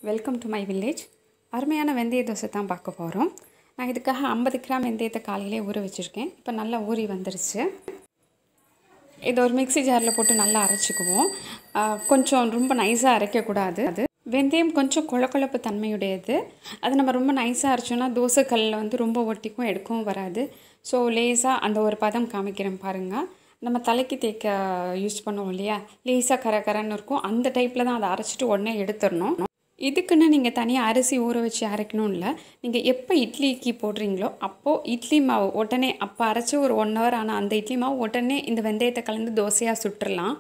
welcome to my village அருமையான வெந்தய தோசை தான் பார்க்க போகிறோம் நான் இதுக்காக ஐம்பது கிராம் வெந்தயத்தை காலையிலே ஊற வச்சுருக்கேன் இப்போ நல்லா ஊறி வந்துருச்சு இதை ஒரு மிக்ஸி ஜாரில் போட்டு நல்லா அரைச்சிக்குவோம் ஆஹ் கொஞ்சம் ரொம்ப நைஸாக அரைக்கக்கூடாது அது வெந்தயம் கொஞ்சம் கொழக்கொழப்பு தன்மையுடையது அது நம்ம ரொம்ப நைஸாக அரைச்சோன்னா தோசைக்கல்லில் வந்து ரொம்ப ஒட்டிக்கும் எடுக்கவும் வராது ஸோ லேஸாக அந்த ஒரு பதம் காமிக்கிறேன் பாருங்கள் நம்ம தலைக்கு தேய்க்க யூஸ் பண்ணுவோம் இல்லையா லேஸாக கர கரன்னு இருக்கும் அந்த டைப்பில் தான் அதை அரைச்சிட்டு உடனே எடுத்துடணும் இதுக்குன்னு நீங்கள் தனியாக அரிசி ஊற வச்சு அரைக்கணும் இல்லை நீங்கள் எப்போ இட்லிக்கு போடுறீங்களோ அப்போது இட்லி மாவு உடனே அப்போ அரைச்சி ஒரு ஒன் ஹவர் ஆனால் அந்த இட்லி மாவு உடனே இந்த வெந்தயத்தை கலந்து தோசையாக சுட்டுறலாம்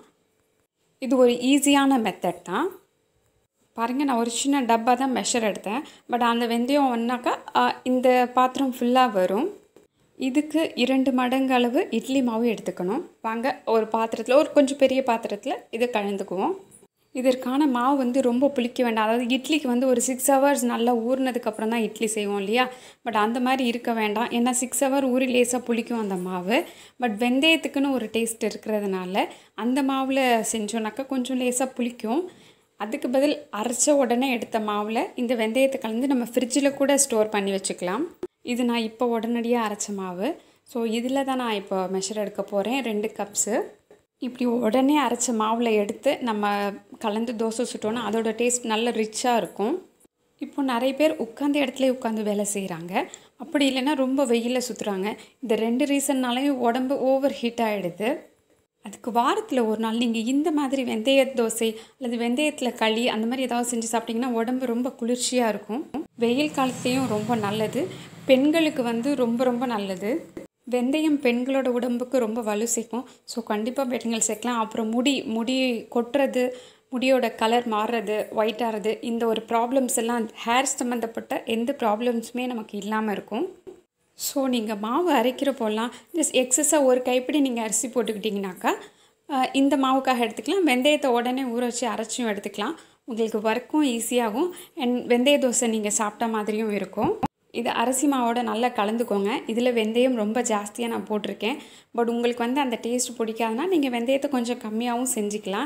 இது ஒரு ஈஸியான மெத்தட் தான் பாருங்கள் நான் ஒரு சின்ன டப்பா தான் மெஷர் எடுத்தேன் பட் அந்த வெந்தயம் ஒன்னாக்கா இந்த பாத்திரம் ஃபுல்லாக வரும் இதுக்கு இரண்டு மடங்கு அளவு இட்லி மாவு எடுத்துக்கணும் வாங்க ஒரு பாத்திரத்தில் ஒரு கொஞ்சம் பெரிய பாத்திரத்தில் இதை கலந்துக்குவோம் இதற்கான மாவு வந்து ரொம்ப புளிக்க வேண்டாம் அதாவது இட்லிக்கு வந்து ஒரு சிக்ஸ் ஹவர்ஸ் நல்லா ஊறினதுக்கப்புறம் தான் இட்லி செய்வோம் இல்லையா பட் அந்த மாதிரி இருக்க வேண்டாம் ஏன்னா சிக்ஸ் ஹவர் ஊறி லேசாக புளிக்கும் அந்த மாவு பட் வெந்தயத்துக்குன்னு ஒரு டேஸ்ட் இருக்கிறதுனால அந்த மாவில் செஞ்சோன்னாக்கா கொஞ்சம் லேசாக புளிக்கும் அதுக்கு பதில் அரைச்ச உடனே எடுத்த மாவில் இந்த வெந்தயத்தை கலந்து நம்ம ஃப்ரிட்ஜில் கூட ஸ்டோர் பண்ணி வச்சுக்கலாம் இது நான் இப்போ உடனடியாக அரைச்ச மாவு ஸோ இதில் தான் நான் இப்போ மெஷர் எடுக்க போகிறேன் ரெண்டு கப்ஸு இப்படி உடனே அரைச்ச மாவில் எடுத்து நம்ம கலந்து தோசை சுட்டோன்னா அதோட டேஸ்ட் நல்ல ரிச்சாக இருக்கும் இப்போ நிறைய பேர் உட்காந்த இடத்துல உட்காந்து வேலை செய்கிறாங்க அப்படி இல்லைன்னா ரொம்ப வெயிலில் சுற்றுறாங்க இந்த ரெண்டு ரீசன்னாலையும் உடம்பு ஓவர் ஹீட் ஆகிடுது அதுக்கு வாரத்தில் ஒரு நாள் நீங்கள் இந்த மாதிரி வெந்தய தோசை அல்லது வெந்தயத்தில் களி அந்த மாதிரி ஏதாவது செஞ்சு சாப்பிட்டிங்கன்னா உடம்பு ரொம்ப குளிர்ச்சியாக இருக்கும் வெயில் காலத்துலேயும் ரொம்ப நல்லது பெண்களுக்கு வந்து ரொம்ப ரொம்ப நல்லது வெந்தயம் பெண்களோட உடம்புக்கு ரொம்ப வலு சேர்க்கும் ஸோ கண்டிப்பாக பெண்கள் சேர்க்கலாம் அப்புறம் முடி முடி கொட்டுறது முடியோட கலர் மாறுறது ஒயிட் ஆகிறது இந்த ஒரு ப்ராப்ளம்ஸ் எல்லாம் ஹேர் சம்மந்தப்பட்ட எந்த ப்ராப்ளம்ஸுமே நமக்கு இல்லாமல் இருக்கும் ஸோ நீங்கள் மாவு அரைக்கிற போடலாம் ஜஸ்ட் எக்ஸஸாக ஒரு கைப்பிடி நீங்கள் அரிசி போட்டுக்கிட்டிங்கனாக்கா இந்த மாவுக்காக எடுத்துக்கலாம் வெந்தயத்தை உடனே ஊற வச்சு அரைச்சும் எடுத்துக்கலாம் உங்களுக்கு ஒர்க்கும் ஈஸியாகும் அண்ட் வெந்தய தோசை நீங்கள் சாப்பிட்ட மாதிரியும் இருக்கும் இது அரிசி மாவோட நல்லா கலந்துக்கோங்க இதில் வெந்தயம் ரொம்ப ஜாஸ்தியாக நான் போட்டிருக்கேன் பட் உங்களுக்கு வந்து அந்த டேஸ்ட் பிடிக்காதுன்னா நீங்கள் வெந்தயத்தை கொஞ்சம் கம்மியாகவும் செஞ்சுக்கலாம்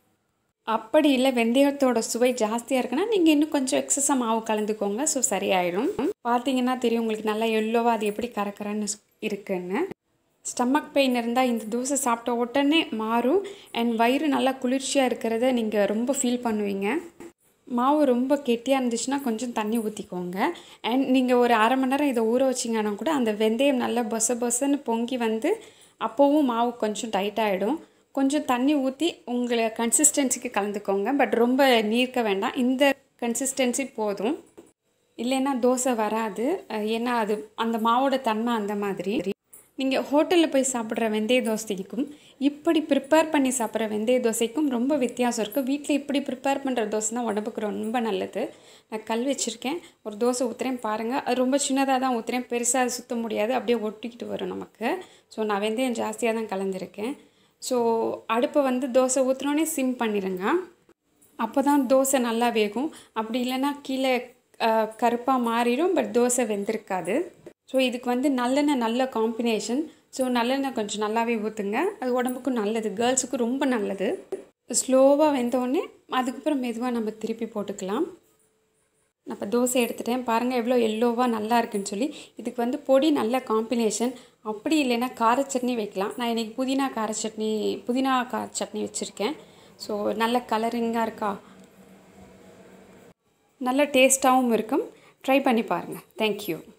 அப்படி இல்லை வெந்தயத்தோட சுவை ஜாஸ்தியாக இருக்குன்னா நீங்கள் இன்னும் கொஞ்சம் எக்ஸஸாக மாவு கலந்துக்கோங்க ஸோ சரியாயிடும் பார்த்தீங்கன்னா தெரியும் உங்களுக்கு நல்லா எல்லோவாக அது எப்படி கறக்கறன்னு இருக்குன்னு ஸ்டமக் பெயின் இருந்தால் இந்த தோசை சாப்பிட்ட உடனே மாறும் அண்ட் வயிறு நல்லா குளிர்ச்சியாக இருக்கிறத நீங்கள் ரொம்ப ஃபீல் பண்ணுவீங்க மாவு ரொம்ப கெட்டியாக இருந்துச்சுன்னா கொஞ்சம் தண்ணி ஊற்றிக்கோங்க அண்ட் நீங்கள் ஒரு அரை மணி நேரம் இதை ஊற வச்சிங்கன்னா கூட அந்த வெந்தயம் நல்லா பொச பொசன்னு பொங்கி வந்து அப்போவும் மாவு கொஞ்சம் டைட் ஆகிடும் கொஞ்சம் தண்ணி ஊற்றி உங்களை கன்சிஸ்டன்சிக்கு கலந்துக்கோங்க பட் ரொம்ப நீர்க்க வேண்டாம் இந்த கன்சிஸ்டன்சி போதும் இல்லைன்னா தோசை வராது ஏன்னா அது அந்த மாவோட தன்மை அந்த மாதிரி நீங்கள் ஹோட்டலில் போய் சாப்பிட்ற வெந்தய தோசைக்கும் இப்படி ப்ரிப்பேர் பண்ணி சாப்பிட்ற வெந்தய தோசைக்கும் ரொம்ப வித்தியாசம் இருக்குது வீட்டில் இப்படி ப்ரிப்பேர் பண்ணுற தோசை தான் உடம்புக்கு ரொம்ப நல்லது நான் கல் வச்சுருக்கேன் ஒரு தோசை ஊற்றுறேன் பாருங்கள் அது ரொம்ப சின்னதாக தான் ஊற்றுறேன் பெருசாக அது சுற்ற முடியாது அப்படியே ஒட்டிக்கிட்டு வரும் நமக்கு ஸோ நான் வெந்தயம் ஜாஸ்தியாக தான் கலந்துருக்கேன் ஸோ அடுப்பை வந்து தோசை ஊற்றுனோடனே சிம் பண்ணிடுங்க அப்போ தான் தோசை நல்லா வேகும் அப்படி இல்லைன்னா கீழே கருப்பாக மாறிடும் பட் தோசை வெந்திருக்காது ஸோ இதுக்கு வந்து நல்லெண்ணெய் நல்ல காம்பினேஷன் ஸோ நல்லெண்ணெய் கொஞ்சம் நல்லாவே ஊற்றுங்க அது உடம்புக்கும் நல்லது கேர்ள்ஸுக்கும் ரொம்ப நல்லது ஸ்லோவாக வெந்தோடனே அதுக்கப்புறம் மெதுவாக நம்ம திருப்பி போட்டுக்கலாம் நான் இப்போ தோசை எடுத்துட்டேன் பாருங்கள் எவ்வளோ எல்லோவாக நல்லா இருக்குன்னு சொல்லி இதுக்கு வந்து பொடி நல்ல காம்பினேஷன் அப்படி இல்லைன்னா கார சட்னி வைக்கலாம் நான் இன்றைக்கி புதினா கார சட்னி புதினா கார சட்னி வச்சுருக்கேன் ஸோ நல்ல கலரிங்காக இருக்கா நல்ல டேஸ்ட்டாகவும் இருக்கும் ட்ரை பண்ணி பாருங்கள் தேங்க்யூ